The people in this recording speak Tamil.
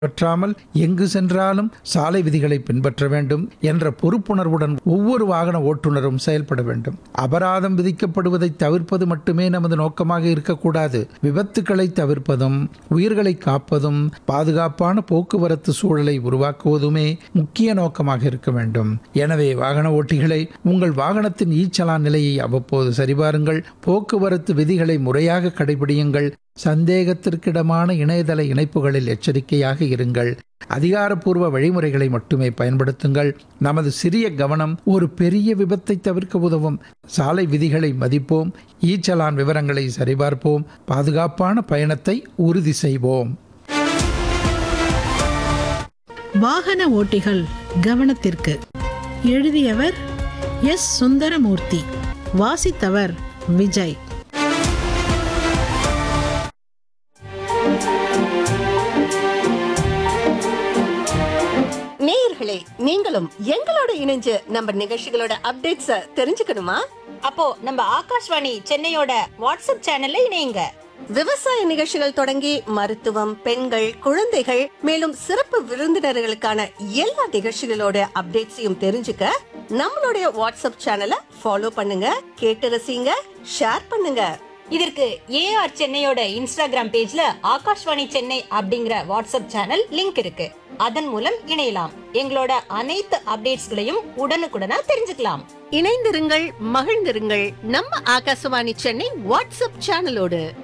பின்பற்றாமல் எங்கு சென்றாலும் சாலை விதிகளை பின்பற்ற வேண்டும் என்ற பொறுப்புணர்வுடன் ஒவ்வொரு வாகன ஓட்டுநரும் செயல்பட வேண்டும் அபராதம் விதிக்கப்படுவதை தவிர்ப்பது மட்டுமே நமது நோக்கமாக இருக்கக்கூடாது விபத்துக்களை தவிர்ப்பதும் உயிர்களை காப்பதும் பாதுகாப்பான போக்குவரத்து சூழலை உருவாக்குவதுமே முக்கிய நோக்கமாக இருக்க வேண்டும் எனவே வாகன ஓட்டிகளை உங்கள் வாகனத்தின் ஈச்சலான் நிலையை அவ்வப்போது சரிபாருங்கள் போக்குவரத்து விதிகளை முறையாக கடைபிடியுங்கள் சந்தேகத்திற்கிடமான இணையதள இணைப்புகளில் எச்சரிக்கையாக இருங்கள் அதிகாரப்பூர்வ வழிமுறைகளை மட்டுமே பயன்படுத்துங்கள் நமது சிறிய கவனம் ஒரு பெரிய விபத்தை தவிர்க்க உதவும் சாலை விதிகளை மதிப்போம் ஈச்சலான் விவரங்களை சரிபார்ப்போம் பாதுகாப்பான பயணத்தை உறுதி செய்வோம் வாகன ஓட்டிகள் கவனத்திற்கு எழுதியவர் எஸ் சுந்தரமூர்த்தி வாசித்தவர் விஜய் நேயர்களே நீங்களும் எங்களோட இணைஞ்சு நம்ம நிகழ்ச்சிகளோட அப்டேட்ஸ தெரிஞ்சுக்கணுமா அப்போ நம்ம ஆகாஷ்வாணி சென்னையோட வாட்ஸ்அப் சேனல்ல இணையுங்க விவசாய நிகழ்ச்சிகள் தொடங்கி மருத்துவம் பெண்கள் குழந்தைகள் மேலும் சிறப்பு விருந்தினர்களுக்கான எல்லா நிகழ்ச்சிகளோட அப்டேட்ஸையும் தெரிஞ்சுக்க நம்மளுடைய வாட்ஸ்அப் சேனலை ஃபாலோ பண்ணுங்க கேட்டு ரசிங்க ஷேர் பண்ணுங்க இதற்கு ஏஆர் சென்னையோட இன்ஸ்டாகிராம் பேஜ்ல ஆகாஷ்வாணி சென்னை அப்படிங்கிற வாட்ஸ்அப் சேனல் லிங்க் இருக்கு அதன் மூலம் இணையலாம் எங்களோட அனைத்து அப்டேட்ஸ்களையும் உடனுக்குடனா தெரிஞ்சுக்கலாம் இணைந்திருங்கள் மகிழ்ந்திருங்கள் நம்ம ஆகாசவாணி சென்னை வாட்ஸ்அப் சேனலோடு